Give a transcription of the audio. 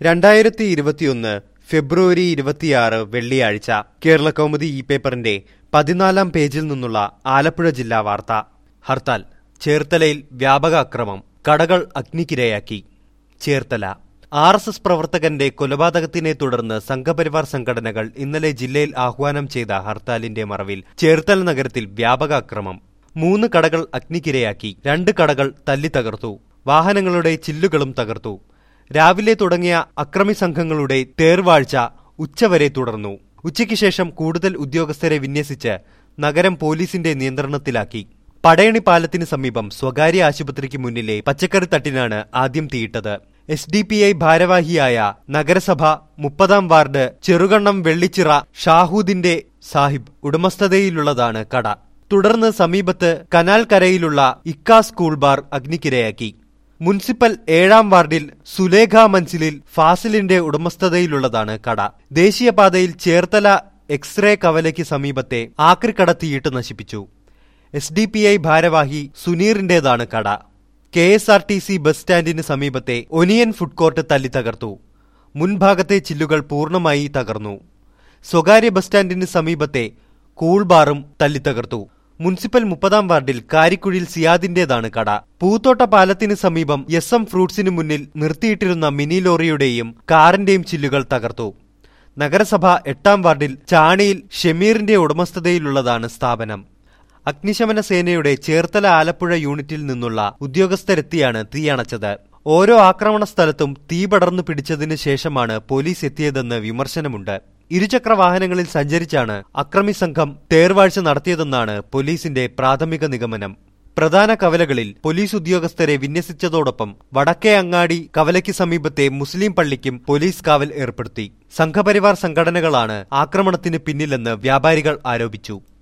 രണ്ടായിരത്തി ഇരുപത്തിയൊന്ന് ഫെബ്രുവരി ഇരുപത്തിയാറ് വെള്ളിയാഴ്ച കേരള കൗമുദി ഇ പേപ്പറിന്റെ പതിനാലാം പേജിൽ നിന്നുള്ള ആലപ്പുഴ ജില്ലാ വാർത്ത ഹർത്താൽ ചേർത്തലയിൽ വ്യാപക അക്രമം കടകൾ അഗ്നിക്കിരയാക്കി ചേർത്തല ആർ എസ് എസ് പ്രവർത്തകന്റെ കൊലപാതകത്തിനെ തുടർന്ന് സംഘപരിവാർ സംഘടനകൾ ഇന്നലെ ജില്ലയിൽ ആഹ്വാനം ചെയ്ത ഹർത്താലിന്റെ മറവിൽ ചേർത്തല നഗരത്തിൽ വ്യാപക അക്രമം മൂന്ന് കടകൾ അഗ്നിക്കിരയാക്കി രണ്ട് കടകൾ തല്ലിത്തകർത്തു വാഹനങ്ങളുടെ ചില്ലുകളും തകർത്തു രാവിലെ തുടങ്ങിയ അക്രമി സംഘങ്ങളുടെ തേർവാഴ്ച ഉച്ചവരെ തുടർന്നു ഉച്ചയ്ക്ക് ശേഷം കൂടുതൽ ഉദ്യോഗസ്ഥരെ വിന്യസിച്ച് നഗരം പോലീസിന്റെ നിയന്ത്രണത്തിലാക്കി പടയണി പാലത്തിന് സമീപം സ്വകാര്യ ആശുപത്രിക്ക് മുന്നിലെ പച്ചക്കറി തട്ടിനാണ് ആദ്യം തീയിട്ടത് എസ് ഡി പി ഐ ഭാരവാഹിയായ നഗരസഭ മുപ്പതാം വാർഡ് ചെറുകണ്ണം വെള്ളിച്ചിറ ഷാഹൂദിന്റെ സാഹിബ് ഉടമസ്ഥതയിലുള്ളതാണ് കട തുടർന്ന് സമീപത്ത് കനാൽ കരയിലുള്ള ഇക്ക സ്കൂൾ ബാർ അഗ്നിക്കിരയാക്കി മുനിസിപ്പൽ ഏഴാം വാർഡിൽ സുലേഖ മൻസിലിൽ ഫാസിലിന്റെ ഉടമസ്ഥതയിലുള്ളതാണ് കട ദേശീയപാതയിൽ ചേർത്തല എക്സ്റേ കവലയ്ക്ക് സമീപത്തെ ആക്രിക്കട തീയിട്ട് നശിപ്പിച്ചു എസ് ഡി പി ഐ ഭാരവാഹി സുനീറിന്റേതാണ് കട K S R T C bus സ്റ്റാൻഡിന് സമീപത്തെ ഒനിയൻ ഫുഡ് കോർട്ട് തല്ലി തകർത്തു മുൻഭാഗത്തെ ചില്ലുകൾ പൂർണ്ണമായി തകർന്നു സ്വകാര്യ ബസ് സ്റ്റാൻഡിന് സമീപത്തെ കൂൾ ബാറും തല്ലിത്തകർത്തു മുനിസിപ്പൽ മുപ്പതാം വാർഡിൽ കാരിക്കുഴിയിൽ സിയാദിന്റേതാണ് കട പൂത്തോട്ട പാലത്തിന് സമീപം എസ് എം ഫ്രൂട്ട്സിന് മുന്നിൽ നിർത്തിയിട്ടിരുന്ന മിനി ലോറിയുടെയും കാറിന്റെയും ചില്ലുകൾ തകർത്തു നഗരസഭ എട്ടാം വാർഡിൽ ചാണിയിൽ ഷമീറിന്റെ ഉടമസ്ഥതയിലുള്ളതാണ് സ്ഥാപനം അഗ്നിശമന സേനയുടെ ചേർത്തല ആലപ്പുഴ യൂണിറ്റിൽ നിന്നുള്ള ഉദ്യോഗസ്ഥരെത്തിയാണ് തീയണച്ചത് ഓരോ ആക്രമണ സ്ഥലത്തും തീ പടർന്നു പിടിച്ചതിന് ശേഷമാണ് പോലീസ് എത്തിയതെന്ന് വിമർശനമുണ്ട് ഇരുചക്ര വാഹനങ്ങളിൽ സഞ്ചരിച്ചാണ് അക്രമി സംഘം തേർവാഴ്ച നടത്തിയതെന്നാണ് പോലീസിന്റെ പ്രാഥമിക നിഗമനം പ്രധാന കവലകളിൽ പോലീസ് ഉദ്യോഗസ്ഥരെ വിന്യസിച്ചതോടൊപ്പം വടക്കേ അങ്ങാടി കവലയ്ക്ക് സമീപത്തെ മുസ്ലിം പള്ളിക്കും പോലീസ് കാവൽ ഏർപ്പെടുത്തി സംഘപരിവാർ സംഘടനകളാണ് ആക്രമണത്തിന് പിന്നിലെന്ന് വ്യാപാരികൾ ആരോപിച്ചു